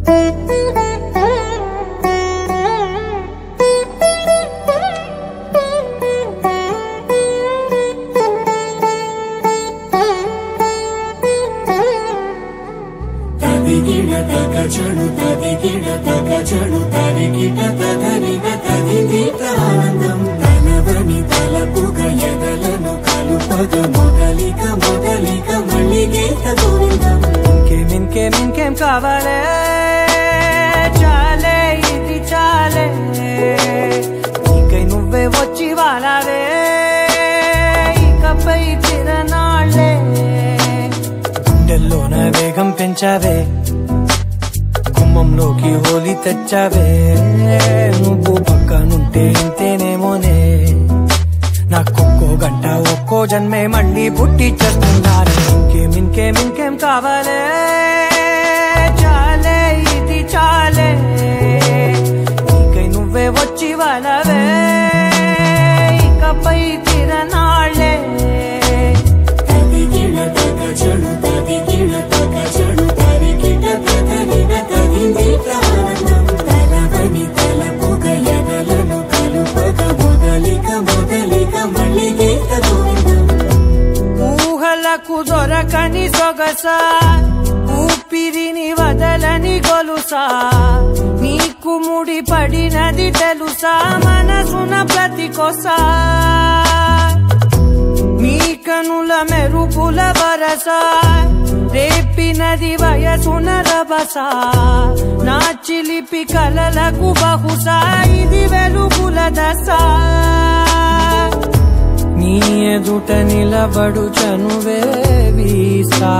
తదిగిడ తగ చెడు తదిగిడ తగ చెడు తరిగిట తగరిన తదిగిట ఆనందం తనవని తలపుగ ఎదలను కలుపగ మొదలిక మొదలిక మళ్ళీ గీత గోవిందం ఇంకేం ఇంకేం ఇంకేం కావాలే చాలే ఇది చాలే నీకై నువ్వే వచ్చి వాలావే ఇకపై తిరనాళ్ళే గుండెల్లోన వేగం పెంచావే గుమ్మంలోకి హోలీ తెచ్చావే నువ్వు పక్కనుంటే ఇంతేనేమోనే నాకొక్కో గంట ఒక్కో జన్మే మళ్ళీ పుట్టి చేస్తున్నారు ఇంకేం ఇంకేం ఇంకేం కావాలే చాలే ఇది చాలే నీకై నువ్వే వచ్చి వాళ్ళవే ఇకపై తిరనాళ్ళే తదిగిడ తగ చెడు తదిగిడ తగ చెడు తరిగిట తగరిన తదిగిట ఆనందం తనవని తలపుగ ఎదలను కలుపగ మొదలిక మొదలిక మళ్ళీ గీత గోవిందం ఊహలకు దొరకని సొగస ఊపిరిని వదలని గొలుసా నీకు ముడి పడినది తెలుసా మనసున ప్రతి కొసా మీ కనుల మెరుపుల వరస రేపినది వయసున రభస నా చిలిపి కలలకు బహుశా ఇది వెలుగుల దశ నీ ఎదుట నిలబడు చనువే వీసా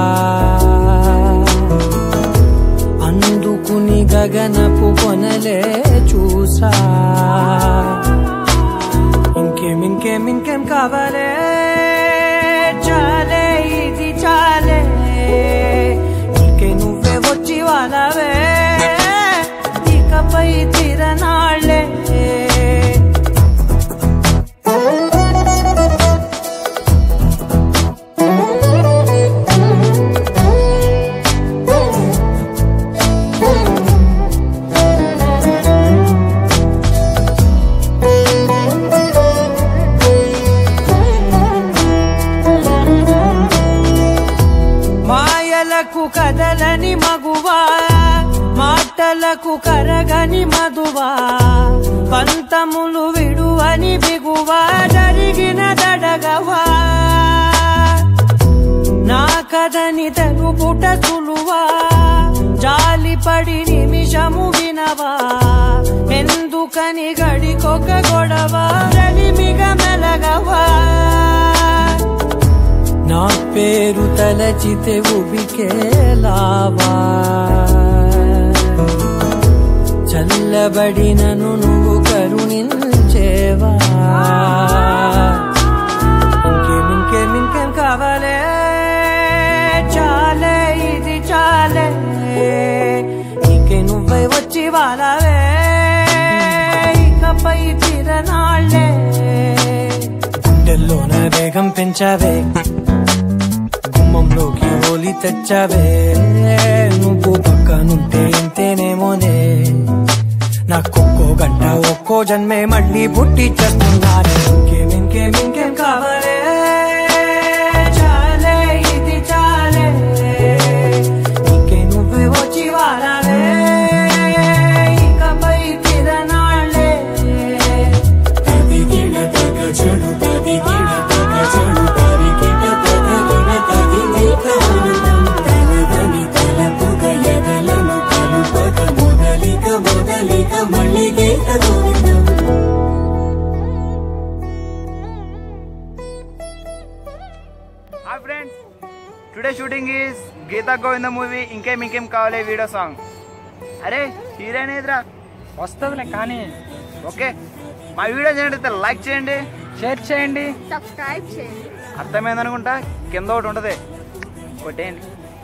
అందుకుని గగనపు కొనలే చూసా ఇంకేం ఇంకేం ఇంకేం కావాలే చాలే ఇది చాలే ఇంకే నువ్వే వచ్చి వాళ్ళవే ఇకపై తిరనాళ్ళే మాయలకు కదలని మగువా మాటలకు కరగని మధువా పంతములు విడువని బిగువా జరిగిన దడగవా నా కథని తెలుపుట సులువా జాలిపడి నిమిషము వినవా ఎందుకని గడికొక గొడవ రలిమిగ మెలగవా నా పేరు తలచితే ఉబికేలావా చల్లబడినను నువ్వు కరుణించేవా ఇంకేం ఇంకేం ఇంకేం కావాలే చాలే ఇది చాలే ఇంకే నువ్వై వచ్చి వాళ్ళవే ఇకపై తిరనాళ్ళే గుండెల్లోన వేగం పెంచావే గుమ్మంలోకి హోలీ తెచ్చావే నువ్వు పక్కనుంటే ఇంతేనేమోనే నాకొక్కో గంట ఒక్కో జన్మే మళ్ళీ పుట్టి చేస్తున్నాను ఇంకేం ఇంకేం ఇంకేం కావాలే చాలే ఇది చాలే ఇంకే నువ్వే వచ్చి వారాలే ఇకపై తిరనాళ్ళే తదిగిడ తగ చెడు తదిగిడ తగ చెడు తరిగిట తగరిన తదిగిట ఆనందం తనవని తలపుగ ఎదలను కలుపగ మొదలిక మొదలిక మళ్ళీ Geetha Govindam hi friends today shooting is Geetha Govinda movie ఇంకేం ఇంకేం కావాలి వీడియో సాంగ్ అరే హీరోయిన్ ఏదిరా వస్తుందిలే కానీ ఓకే మా వీడియో చేయండి లైక్ చేయండి షేర్ చేయండి సబ్స్క్రైబ్ చేయండి అర్థమైంది అనుకుంటా కింద ఒకటి ఉంటుంది కొట్టేయండి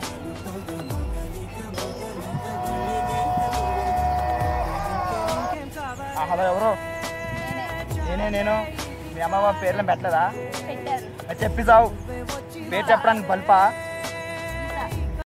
ఆ, హలో ఎవరు నేనే నేను మీ అమ్మ బాబు పేర్లను పెట్టలేదా పెట్టారు అది చెప్పి సావు పేరు చెప్పడానికి బల్పా